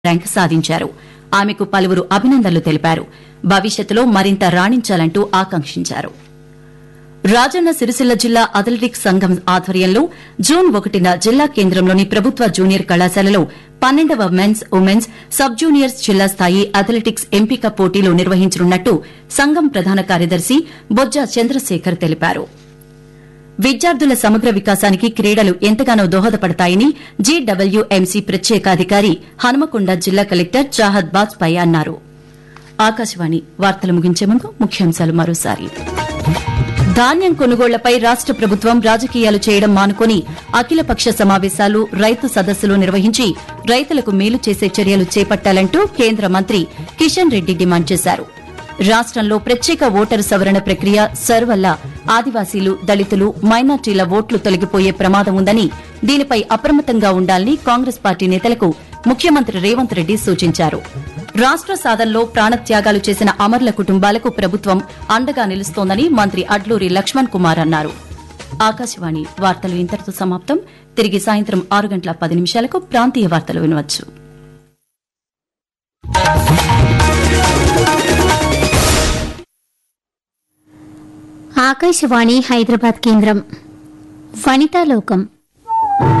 rank సాధించారు ఆమెకు పలువురు అభినందనలు తెలిపారు భవిష్యత్తులో మరింత రాణించాలంటూ ఆకాంక్షించారు రాజన్న సిరిసిల్ల జిల్లా అథ్లెటిక్స్ సంఘం ఆధ్వర్యంలో జూన్ ఒకటిన జిల్లా కేంద్రంలోని ప్రభుత్వ జూనియర్ కళాశాలలో పన్నెండవ మెన్స్ ఉమెన్స్ సబ్ జూనియర్స్ జిల్లా స్థాయి అథ్లెటిక్స్ ఎంపిక పోటీలు నిర్వహించనున్నట్టు సంఘం ప్రధాన కార్యదర్శి బొజ్జ చంద్రశేఖర్ తెలిపారు విద్యార్థుల సమగ్ర వికాసానికి క్రీడలు ఎంతగానో దోహదపడతాయని జీడబ్ల్యూఎంసీ ప్రత్యేకాధికారి హనుమకొండ జిల్లా కలెక్టర్ చాహద్ బాజ్పాయ్ అన్నారు ఆకాశవాణి వార్తలు ముగించే ముందు ముఖ్యాంశాలు మరోసారి ధాన్యం కొనుగోళ్లపై రాష్ట ప్రభుత్వం రాజకీయాలు చేయడం మానుకొని అఖిలపక్ష సమావేశాలు రైతు సదస్సులు నిర్వహించి రైతులకు మేలు చేసే చర్యలు చేపట్టాలంటూ కేంద్ర మంత్రి కిషన్ రెడ్డి డిమాండ్ చేశారు రాష్టంలో ప్రత్యేక ఓటరు సవరణ ప్రక్రియ సర్ వల్ల ఆదివాసీలు దళితులు మైనార్టీల ఓట్లు తొలగిపోయే ప్రమాదం ఉందని దీనిపై అప్రమత్తంగా ఉండాలని కాంగ్రెస్ పార్టీ నేతలకు ముఖ్యమంత్రి రేవంత్ రెడ్డి సూచించారు రాష్ట సాధనలో ప్రాణత్యాగాలు చేసిన అమరుల కుటుంబాలకు ప్రభుత్వం అండగా నిలుస్తోందని మంత్రి అడ్లూరి లక్ష్మణ్ కుమార్ అన్నారు ఆకాశవాణి వార్తలు ఇంతటితో సమాప్తం తిరిగి సాయంత్రం ఆరు గంటల పది నిమిషాలకు ప్రాంతీయ వార్తలు వినవచ్చు ఆకాశవాణి హైదరాబాద్ కేంద్రం వనితాలోకం